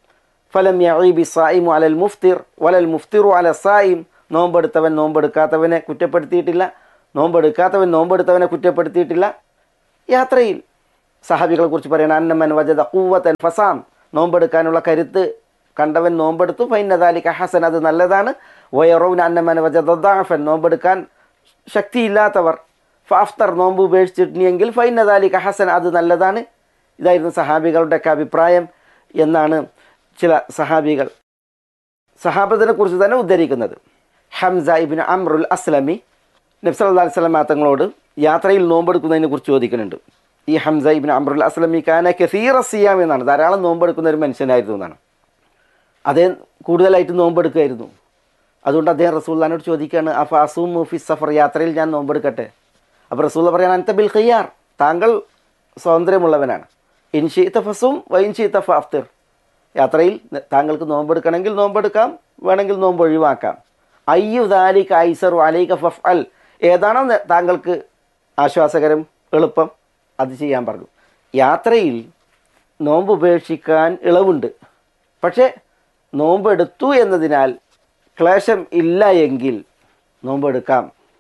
[SPEAKER 4] ഫലം യഈബി സായിമു അലൽ മുഫ്തിർ വലൽ മുഫ്തിറു അല സായിം നോമ്പെടുത്തവൻ നോമ്പെടുക്കാത്തവനെ കുറ്റപ്പെടുത്തിയിട്ടില്ല നോമ്പെടുക്കാത്തവൻ നോമ്പെടുത്തവനെ കുറ്റപ്പെടുത്തിയിട്ടില്ല യാത്രയിൽ സഹാബികളെ കുറിച്ച് പറയണ അന്നമൻ വജദ കൂവത്തൻ ഫസാം നോമ്പെടുക്കാനുള്ള കരുത്ത് കണ്ടവൻ നോമ്പെടുത്തു ഫൈനദാലിക ഹസൻ അത് നല്ലതാണ് വയറോവിൻ അന്നമൻ വജദാഫൻ നോമ്പെടുക്കാൻ ശക്തിയില്ലാത്തവർ ഫാഫ്തർ നോമ്പ് ഉപേക്ഷിച്ചിട്ടുണ്ടെങ്കിൽ ഫൈനദാലിക ഹസൻ അത് നല്ലതാണ് ഇതായിരുന്നു സഹാബികളുടെയൊക്കെ അഭിപ്രായം എന്നാണ് ചില സഹാബികൾ സഹാബത്തിനെ കുറിച്ച് തന്നെ ഉദ്ധരിക്കുന്നത് ഹംസ ഇബിൻ അമ്രുൽ അസ്ലമി നബ്സല്ലാ സ്വലം തങ്ങളോട് യാത്രയിൽ നോമ്പെടുക്കുന്നതിനെ കുറിച്ച് ചോദിക്കുന്നുണ്ട് ഈ ഹംസ ഇബിൻ അമ്രുൽ അസ്ലമി ഖാന കസീറ സിയാം എന്നാണ് ധാരാളം നോമ്പെടുക്കുന്ന ഒരു മനുഷ്യനായിരുന്നു എന്നാണ് അദ്ദേഹം കൂടുതലായിട്ട് നോമ്പെടുക്കുമായിരുന്നു അതുകൊണ്ട് അദ്ദേഹം റസൂല്ലാനോട് ചോദിക്കുകയാണ് അഫ അസൂം മുഫി സഫർ യാത്രയിൽ ഞാൻ നോമ്പെടുക്കട്ടെ അപ്പോൾ റസൂല്ല പറയാൻ അനത്ത ബിൽ ഖയ്യാർ താങ്കൾ സ്വാതന്ത്ര്യമുള്ളവനാണ് ഇൻഷീത്ത ഫസും വൈൻഷീത്ത ഫാഫ്തിർ യാത്രയിൽ താങ്കൾക്ക് നോമ്പെടുക്കണമെങ്കിൽ നോമ്പെടുക്കാം വേണമെങ്കിൽ നോമ്പ് ഒഴിവാക്കാം അയ്യു ദാലിക്ക് ഐസറു അലൈക ഫഫ് അൽ ഏതാണോ താങ്കൾക്ക് ആശ്വാസകരം എളുപ്പം അത് ചെയ്യാൻ പറഞ്ഞു യാത്രയിൽ നോമ്പ് ഉപേക്ഷിക്കാൻ ഇളവുണ്ട് പക്ഷേ നോമ്പെടുത്തു എന്നതിനാൽ ക്ലേശം ഇല്ല എങ്കിൽ നോമ്പെടുക്കാം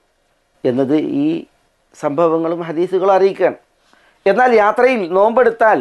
[SPEAKER 4] എന്നത് ഈ സംഭവങ്ങളും ഹദീസുകളും അറിയിക്കുകയാണ് എന്നാൽ യാത്രയിൽ നോമ്പെടുത്താൽ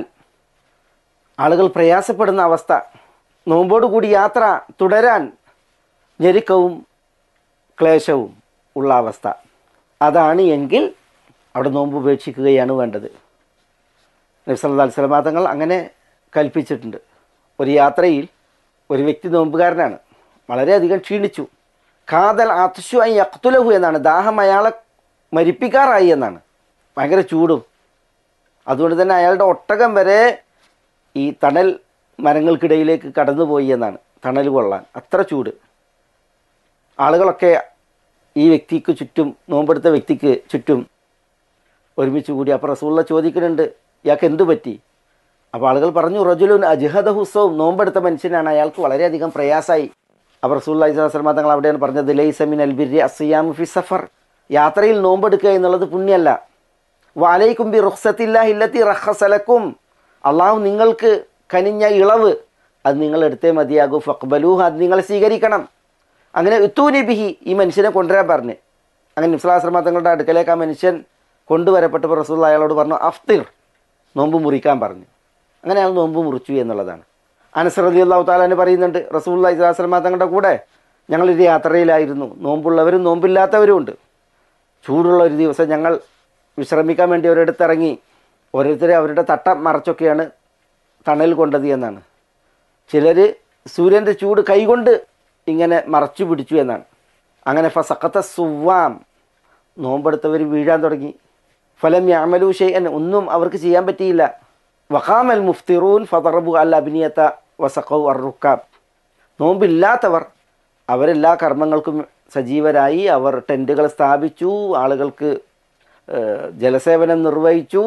[SPEAKER 4] ആളുകൾ പ്രയാസപ്പെടുന്ന അവസ്ഥ നോമ്പോടുകൂടി യാത്ര തുടരാൻ ഞെരുക്കവും ക്ലേശവും ഉള്ള അവസ്ഥ അതാണ് എങ്കിൽ അവിടെ നോമ്പ് ഉപേക്ഷിക്കുകയാണ് വേണ്ടത് നബ്സല്ലാ സ്വലമാ തങ്ങൾ അങ്ങനെ കൽപ്പിച്ചിട്ടുണ്ട് ഒരു യാത്രയിൽ ഒരു വ്യക്തി നോമ്പുകാരനാണ് വളരെയധികം ക്ഷീണിച്ചു കാതൽ അത്ഷു ഐ അക്തുലഹു എന്നാണ് ദാഹം അയാളെ മരിപ്പിക്കാറായി എന്നാണ് ഭയങ്കര ചൂടും അതുകൊണ്ട് തന്നെ അയാളുടെ ഒട്ടകം വരെ ഈ തണൽ മരങ്ങൾക്കിടയിലേക്ക് കടന്നുപോയി എന്നാണ് തണൽ കൊള്ളാൻ അത്ര ചൂട് ആളുകളൊക്കെ ഈ വ്യക്തിക്ക് ചുറ്റും നോമ്പെടുത്ത വ്യക്തിക്ക് ചുറ്റും ഒരുമിച്ച് കൂടി അപ്പോൾ റസൂള്ള ചോദിക്കുന്നുണ്ട് ഇയാൾക്ക് എന്തു പറ്റി അപ്പോൾ ആളുകൾ പറഞ്ഞു റജുലുൻ അജ്ഹദ ഹുസവും നോമ്പെടുത്ത മനുഷ്യനാണ് അയാൾക്ക് വളരെയധികം പ്രയാസമായി അപ്പോൾ റസൂള്ള ഇസ്ലാസ്ലമ തങ്ങൾ അവിടെയാണ് പറഞ്ഞത് ലൈസമിൻ അൽബിരി അസിയാമു ഫി സഫർ യാത്രയിൽ നോമ്പെടുക്കുക എന്നുള്ളത് പുണ്യമല്ല വാലൈക്കും ബി റുഖ്സത്തില്ല ഇല്ലത്തി റഹസലക്കും അള്ളാഹു നിങ്ങൾക്ക് കനിഞ്ഞ ഇളവ് അത് നിങ്ങൾ എടുത്തേ മതിയാകൂ ഫക്ബലൂഹ് അത് നിങ്ങൾ സ്വീകരിക്കണം അങ്ങനെ ഉത്തൂനി ബിഹി ഈ മനുഷ്യനെ കൊണ്ടുവരാൻ പറഞ്ഞ് അങ്ങനെ നിസ്ലാശ്രമ തങ്ങളുടെ അടുക്കലേക്ക് ആ മനുഷ്യൻ കൊണ്ടുവരപ്പെട്ടപ്പോൾ റസൂൽ അയാളോട് പറഞ്ഞു അഫ്തിർ നോമ്പ് മുറിക്കാൻ പറഞ്ഞു അങ്ങനെ അയാൾ നോമ്പ് മുറിച്ചു എന്നുള്ളതാണ് അനസ്രതി അള്ളാഹു താലാന് പറയുന്നുണ്ട് റസൂല്ല ഇസ്ലാസ്ലമ തങ്ങളുടെ കൂടെ ഞങ്ങളൊരു യാത്രയിലായിരുന്നു നോമ്പുള്ളവരും നോമ്പില്ലാത്തവരും ഉണ്ട് ചൂടുള്ള ഒരു ദിവസം ഞങ്ങൾ വിശ്രമിക്കാൻ വേണ്ടി ഒരിടത്ത് ഇറങ്ങി ഓരോരുത്തരെ അവരുടെ തട്ട മറച്ചൊക്കെയാണ് തണൽ കൊണ്ടത് എന്നാണ് ചിലർ സൂര്യൻ്റെ ചൂട് കൈകൊണ്ട് ഇങ്ങനെ മറച്ചു പിടിച്ചു എന്നാണ് അങ്ങനെ ഫസക്കത്ത സുവാം നോമ്പെടുത്തവർ വീഴാൻ തുടങ്ങി ഫലം യാമലു ഷെയ്യൻ ഒന്നും അവർക്ക് ചെയ്യാൻ പറ്റിയില്ല വഖാമൽ മുഫ്തിറൂൻ ഫതറബു അൽ അഭിനിയത്ത വസഖൗ അറുക്കാം നോമ്പില്ലാത്തവർ അവരെല്ലാ കർമ്മങ്ങൾക്കും സജീവരായി അവർ ടെൻറ്റുകൾ സ്ഥാപിച്ചു ആളുകൾക്ക് ഏഹ്, ജലസേവനം നിർവഹിച്ചു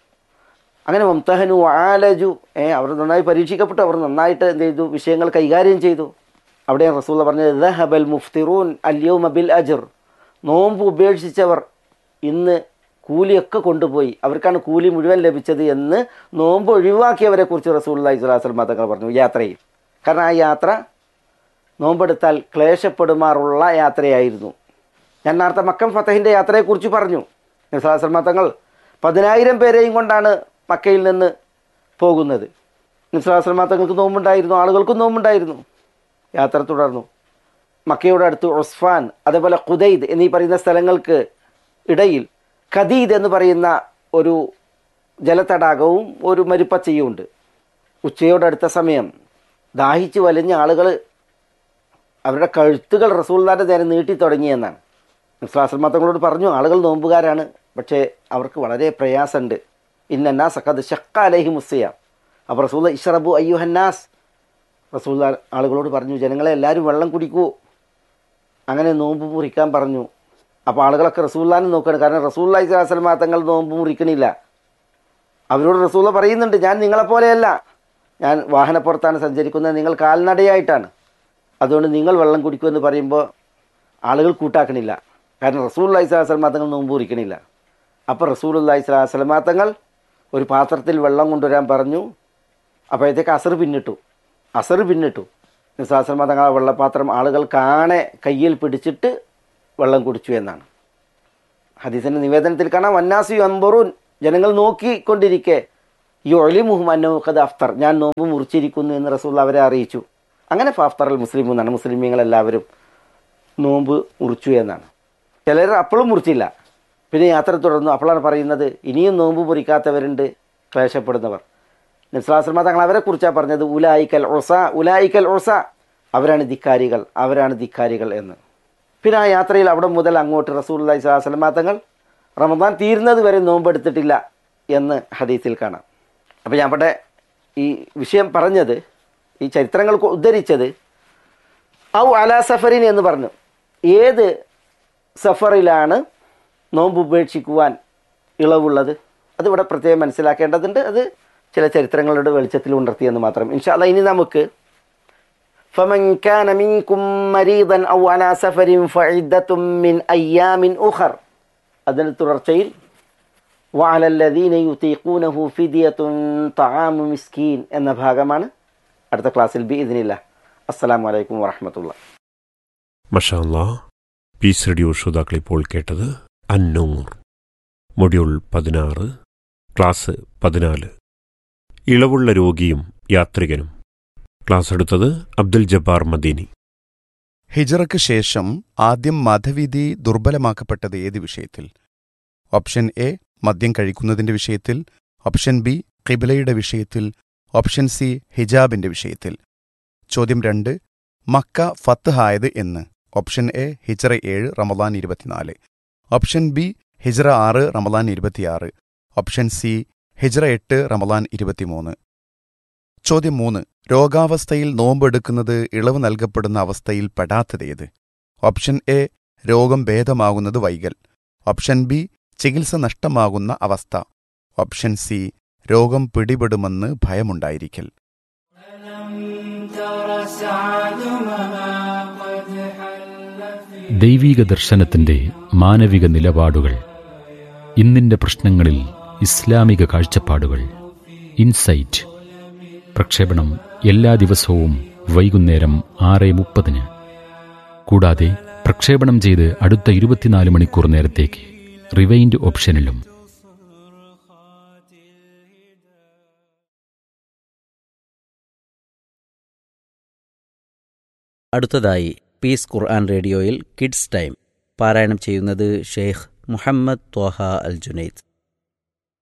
[SPEAKER 4] അങ്ങനെ മംതഹനു ആലജു ഏ അവർ നന്നായി പരീക്ഷിക്കപ്പെട്ടു അവർ നന്നായിട്ട് എന്ത് ചെയ്തു വിഷയങ്ങൾ കൈകാര്യം ചെയ്തു അവിടെ റസൂല പറഞ്ഞത് ദഹബൽ മുഫ്തിറൂൻ അല്യോ മബിൽ അജർ നോമ്പ് ഉപേക്ഷിച്ചവർ ഇന്ന് കൂലിയൊക്കെ കൊണ്ടുപോയി അവർക്കാണ് കൂലി മുഴുവൻ ലഭിച്ചത് എന്ന് നോമ്പ് ഒഴിവാക്കിയവരെ കുറിച്ച് റസൂൽ അള്ളഹി സ്വലാസ്ലം തങ്ങൾ പറഞ്ഞു യാത്രയിൽ കാരണം ആ യാത്ര നോമ്പെടുത്താൽ ക്ലേശപ്പെടുമാറുള്ള യാത്രയായിരുന്നു ഞാൻ നേരത്തെ മക്കം ഫത്തഹിൻ്റെ യാത്രയെക്കുറിച്ച് പറഞ്ഞു നിസ്ലാസ്ലമ തങ്ങൾ പതിനായിരം പേരെയും കൊണ്ടാണ് മക്കയിൽ നിന്ന് പോകുന്നത് നിസ്ലാസ്ലമ തങ്ങൾക്ക് നോമ്പുണ്ടായിരുന്നു ആളുകൾക്കും നോമ്പുണ്ടായിരുന്നു യാത്ര തുടർന്നു മക്കയുടെ അടുത്ത് ഉസ്ഫാൻ അതേപോലെ ഖുദൈദ് എന്നീ പറയുന്ന സ്ഥലങ്ങൾക്ക് ഇടയിൽ ഖദീദ് എന്ന് പറയുന്ന ഒരു ജലതടാകവും ഒരു മരുപ്പച്ചയും ഉണ്ട് ഉച്ചയോടടുത്ത സമയം ദാഹിച്ച് വലിഞ്ഞ ആളുകൾ അവരുടെ കഴുത്തുകൾ റസൂൽദാൻ്റെ നേരെ നീട്ടി തുടങ്ങിയെന്നാണ് മുസ്ലാസ്ലമ തങ്ങളോട് പറഞ്ഞു ആളുകൾ നോമ്പുകാരാണ് പക്ഷേ അവർക്ക് വളരെ പ്രയാസമുണ്ട് ഇന്നന്നാ സഖദ് ഷക്ക അലഹി മുസ്സയ അപ്പോൾ റസൂൽ ഇഷറബു അയ്യുഹന്നാസ് റസൂൽ ആളുകളോട് പറഞ്ഞു ജനങ്ങളെ എല്ലാവരും വെള്ളം കുടിക്കൂ അങ്ങനെ നോമ്പ് മുറിക്കാൻ പറഞ്ഞു അപ്പോൾ ആളുകളൊക്കെ റസൂല്ലാനെ നോക്കുകയാണ് കാരണം റസൂല്ലായി സ്വലാസ്ലമ തങ്ങൾ നോമ്പ് മുറിക്കണില്ല അവരോട് റസൂല പറയുന്നുണ്ട് ഞാൻ നിങ്ങളെപ്പോലെയല്ല ഞാൻ വാഹനപ്പുറത്താണ് സഞ്ചരിക്കുന്നത് നിങ്ങൾ കാൽനടയായിട്ടാണ് അതുകൊണ്ട് നിങ്ങൾ വെള്ളം കുടിക്കുമെന്ന് പറയുമ്പോൾ ആളുകൾ കൂട്ടാക്കണില്ല കാരണം റസൂൽ അള്ളഹി സ്വലാസ്ലമ തങ്ങൾ നോമ്പ് കുറിക്കണില്ല അപ്പോൾ റസൂൽ അള്ളഹി സ്വലാസ്ലമ തങ്ങൾ ഒരു പാത്രത്തിൽ വെള്ളം കൊണ്ടുവരാൻ പറഞ്ഞു അപ്പോഴത്തേക്ക് അസർ പിന്നിട്ടു അസർ പിന്നിട്ടു നിസ്ലാസ്ലമ തങ്ങൾ ആ വെള്ളപ്പാത്രം ആളുകൾ കാണെ കയ്യിൽ പിടിച്ചിട്ട് വെള്ളം കുടിച്ചു എന്നാണ് ഹദീസിൻ്റെ നിവേദനത്തിൽ കാണാം വന്നാസി അമ്പറൂൻ ജനങ്ങൾ നോക്കിക്കൊണ്ടിരിക്കെ ഈ ഒലി മുഹമ്മദ് അഫ്തർ ഞാൻ നോമ്പ് മുറിച്ചിരിക്കുന്നു എന്ന് റസൂൽ അവരെ അറിയിച്ചു അങ്ങനെ ഫാഫ്തർ അൽ മുസ്ലിം എന്നാണ് മുസ്ലിമീങ്ങളെല്ലാവരും നോമ്പ് മുറിച്ചു എന്നാണ് ചിലർ അപ്പോഴും മുറിച്ചില്ല പിന്നെ യാത്ര തുടർന്നു അപ്പോഴാണ് പറയുന്നത് ഇനിയും നോമ്പ് മുറിക്കാത്തവരുണ്ട് ക്ലേശപ്പെടുന്നവർ നിസ്ലാസ്ലമ തങ്ങൾ അവരെ കുറിച്ചാണ് പറഞ്ഞത് ഉലായിക്കൽ ഒസ ഉലായിക്കൽ ഒസ അവരാണ് ധിക്കാരികൾ അവരാണ് ധിക്കാരികൾ എന്ന് പിന്നെ ആ യാത്രയിൽ അവിടെ മുതൽ അങ്ങോട്ട് റസൂൽ അള്ളഹി സ്വലാസ്ലമ തങ്ങൾ റമദാൻ തീരുന്നത് വരെ നോമ്പെടുത്തിട്ടില്ല എന്ന് ഹദീസിൽ കാണാം അപ്പോൾ ഞാൻ അവിടെ ഈ വിഷയം പറഞ്ഞത് ഈ ചരിത്രങ്ങൾ ഉദ്ധരിച്ചത് ഔ അലാ സഫറിൻ എന്ന് പറഞ്ഞു ഏത് സഫറിലാണ് നോമ്പ് ഉപേക്ഷിക്കുവാൻ ഇളവുള്ളത് അതിവിടെ പ്രത്യേകം മനസ്സിലാക്കേണ്ടതുണ്ട് അത് ചില ചരിത്രങ്ങളുടെ വെളിച്ചത്തിൽ ഉണർത്തിയെന്ന് മാത്രം ഇൻഷാല്ല ഇനി നമുക്ക് فمن كان منكم مريضا أو على سفر فعدة من أيام أخر അതിന് തുടർച്ചയിൽ وعلى الذين يطيقونه فدية طعام مسكين എന്ന ഭാഗമാണ് അടുത്ത ക്ലാസ്സിൽ ബി ഇതിനില്ല അസ്സലാമു അലൈക്കും വറഹമത്തുള്ള
[SPEAKER 3] മഷാല്ലാ പീസ് റേഡിയോ ശ്രോതാക്കൾ ഇപ്പോൾ കേട്ടത് അന്നൂർ മൊഡ്യൂൾ പതിനാറ് ക്ലാസ് പതിനാല് ഇളവുള്ള രോഗിയും യാത്രികനും ക്ലാസ് എടുത്തത് അബ്ദുൽ ജബ്ബാർ മദീനി
[SPEAKER 5] ഹിജറയ്ക്ക് ശേഷം ആദ്യം മതവിധി ദുർബലമാക്കപ്പെട്ടത് ഏത് വിഷയത്തിൽ ഓപ്ഷൻ എ മദ്യം കഴിക്കുന്നതിന്റെ വിഷയത്തിൽ ഓപ്ഷൻ ബി കിബിലയുടെ വിഷയത്തിൽ ഓപ്ഷൻ സി ഹിജാബിന്റെ വിഷയത്തിൽ ചോദ്യം രണ്ട് മക്ക ഫത്തുഹായത് എന്ന് ഓപ്ഷൻ എ ഹിജറ ഏഴ് റമദാൻ ഇരുപത്തിനാല് ഓപ്ഷൻ ബി ഹിജറ ആറ് റമദാൻ ഇരുപത്തിയാറ് ഓപ്ഷൻ സി ഹിജറ എട്ട് റമദാൻ ഇരുപത്തിമൂന്ന് ചോദ്യം മൂന്ന് രോഗാവസ്ഥയിൽ നോമ്പെടുക്കുന്നത് ഇളവ് നൽകപ്പെടുന്ന അവസ്ഥയിൽ പെടാത്തതേത് ഓപ്ഷൻ എ രോഗം ഭേദമാകുന്നത് വൈകൽ ഓപ്ഷൻ ബി ചികിത്സ നഷ്ടമാകുന്ന അവസ്ഥ ഓപ്ഷൻ സി രോഗം പിടിപെടുമെന്ന് ഭയമുണ്ടായിരിക്കൽ
[SPEAKER 1] ദൈവീക ദർശനത്തിന്റെ മാനവിക നിലപാടുകൾ ഇന്നിന്റെ പ്രശ്നങ്ങളിൽ ഇസ്ലാമിക കാഴ്ചപ്പാടുകൾ ഇൻസൈറ്റ് പ്രക്ഷേപണം എല്ലാ ദിവസവും വൈകുന്നേരം ആറ് മുപ്പതിന് കൂടാതെ പ്രക്ഷേപണം ചെയ്ത് അടുത്ത ഇരുപത്തിനാല് മണിക്കൂർ നേരത്തേക്ക് റിവൈൻഡ് ഓപ്ഷനിലും
[SPEAKER 6] അടുത്തതായി പീസ് ഖുർആൻ റേഡിയോയിൽ കിഡ്സ് ടൈം പാരായണം ചെയ്യുന്നത് ഷെയ്ഖ് മുഹമ്മദ് ത്വഹ അൽ ജുനൈദ്